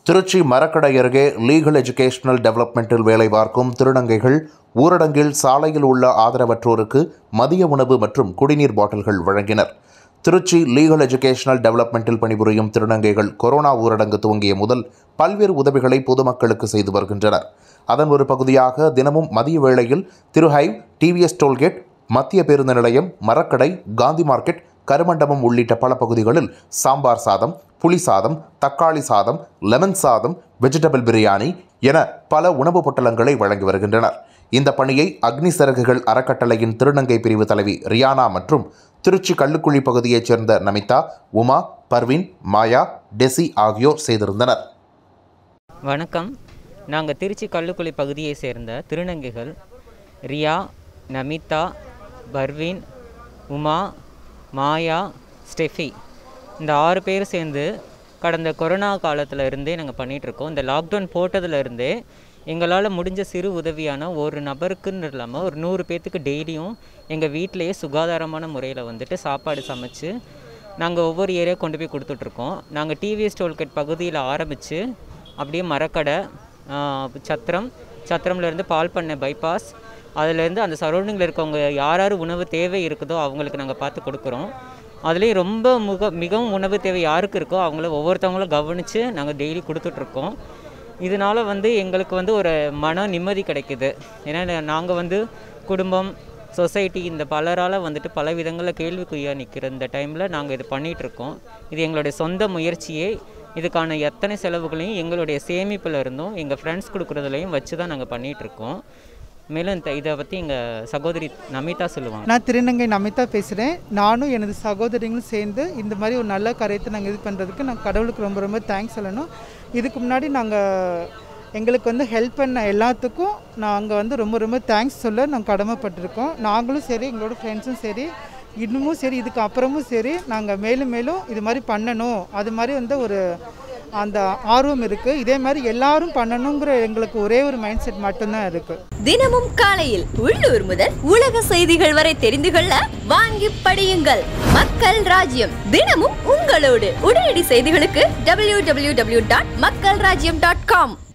திருச்சி மரக்கடை அருகே legal educational டெவலப்மெண்ட்டில் வேலை பார்க்கும் திருநங்கைகள் ஊரடங்கில் சாலையில் உள்ள ஆதரவற்றோருக்கு மதிய உணவு மற்றும் குடிநீர் பாட்டில்கள் வழங்கினர் திருச்சி லீகல் எஜுகேஷனல் டெவலப்மெண்ட்டில் பணிபுரியும் திருநங்கைகள் கொரோனா ஊரடங்கு துவங்கிய முதல் பல்வேறு உதவிகளை பொதுமக்களுக்கு செய்து வருகின்றனர் அதன் ஒரு பகுதியாக தினமும் மதிய வேளையில் திருஹைவ் டிவிஎஸ் டோல்கேட் மத்திய பேருந்து நிலையம் மரக்கடை காந்தி மார்க்கெட் கருமண்டபம் உள்ளிட்ட பல பகுதிகளில் சாம்பார் சாதம் புளி சாதம் தக்காளி சாதம் லெமன் சாதம் வெஜிடபிள் பிரியாணி என பல உணவுப் பொட்டலங்களை வழங்கி வருகின்றனர் இந்த பணியை அக்னி சிறகுகள் அறக்கட்டளையின் திருநங்கை பிரிவு தலைவி ரியானா மற்றும் திருச்சி கள்ளுக்குழி பகுதியைச் சேர்ந்த நமிதா உமா பர்வீன் மாயா டெசி ஆகியோர் செய்திருந்தனர் வணக்கம் நாங்கள் திருச்சி கள்ளுக்குழி பகுதியை சேர்ந்த திருநங்கைகள் ரியா நமிதா பர்வீன் உமா மாயா ஸ்டெஃபி இந்த ஆறு பேர் சேர்ந்து கடந்த கொரோனா காலத்தில் இருந்தே நாங்கள் பண்ணிகிட்ருக்கோம் இந்த லாக்டவுன் போட்டதுல இருந்தே எங்களால் முடிஞ்ச சிறு உதவியான ஒரு நபருக்குன்னு இல்லாமல் ஒரு நூறு பேர்த்துக்கு டெய்லியும் எங்கள் வீட்டிலேயே சுகாதாரமான முறையில் வந்துட்டு சாப்பாடு சமைச்சு நாங்கள் ஒவ்வொரு ஏரியா கொண்டு போய் கொடுத்துட்ருக்கோம் நாங்கள் டிவிஎஸ் டோல்கேட் பகுதியில் ஆரம்பித்து அப்படியே மரக்கடை ஆஹ், சத்திரம் சத்திரம்லேருந்து பால் பண்ணை பைபாஸ் அதுலேருந்து அந்த சரௌண்டிங்கில் இருக்கவங்க யார் யார் உணவு தேவை இருக்குதோ அவங்களுக்கு நாங்கள் பார்த்து கொடுக்குறோம் அதுலேயும் ரொம்ப முக மிகவும் உணவு தேவை யாருக்கு இருக்கோ அவங்கள ஒவ்வொருத்தவங்களும் கவனித்து நாங்கள் டெய்லி கொடுத்துட்ருக்கோம் இதனால் வந்து எங்களுக்கு வந்து ஒரு மன நிம்மதி கிடைக்குது ஏன்னா நாங்கள் வந்து குடும்பம் சொசைட்டி இந்த பலரால் வந்துட்டு பல விதங்களில் கேள்விக்குறியாக நிற்கிற இந்த டைமில் நாங்கள் இது பண்ணிகிட்ருக்கோம் இது எங்களுடைய சொந்த முயற்சியே இதுக்கான எத்தனை செலவுகளையும் எங்களுடைய சேமிப்பில் இருந்தும் எங்கள் ஃப்ரெண்ட்ஸ் கொடுக்குறதுலையும் வச்சு தான் நாங்கள் பண்ணிகிட்ருக்கோம் மேலும் இந்த இதை பற்றி எங்கள் சகோதரி நமிதா சொல்லுவாங்க நான் திருநங்கை நமிதா பேசுகிறேன் நானும் எனது சகோதரிகளும் சேர்ந்து இந்த மாதிரி ஒரு நல்ல காரியத்தை நாங்கள் இது பண்ணுறதுக்கு நான் கடவுளுக்கு ரொம்ப ரொம்ப தேங்க்ஸ் சொல்லணும் இதுக்கு முன்னாடி நாங்கள் எங்களுக்கு வந்து ஹெல்ப் பண்ண எல்லாத்துக்கும் நாங்கள் வந்து ரொம்ப ரொம்ப தேங்க்ஸ் சொல்ல நாங்கள் கடமைப்பட்டிருக்கோம் நாங்களும் சரி எங்களோட ஃப்ரெண்ட்ஸும் சரி இன்னமும் சரி இதுக்கு அப்புறமும் சரி நாங்கள் மேலும் மேலும் இது மாதிரி பண்ணணும் அது மாதிரி வந்து ஒரு அந்த ஆர்வம் இருக்குது இதே மாதிரி எல்லாரும் பண்ணணுங்கிற எங்களுக்கு ஒரே ஒரு மைண்ட் செட் மட்டும்தான் இருக்குது தினமும் காலையில் உள்ளூர் முதல் உலக செய்திகள் வரை தெரிந்து கொள்ள வாங்கி படியுங்கள் மக்கள் ராஜ்யம் தினமும் உங்களோடு உடனடி செய்திகளுக்கு www.மக்கள்ராஜ்யம்.com டாட் மக்கள் ராஜ்யம் டாட் காம்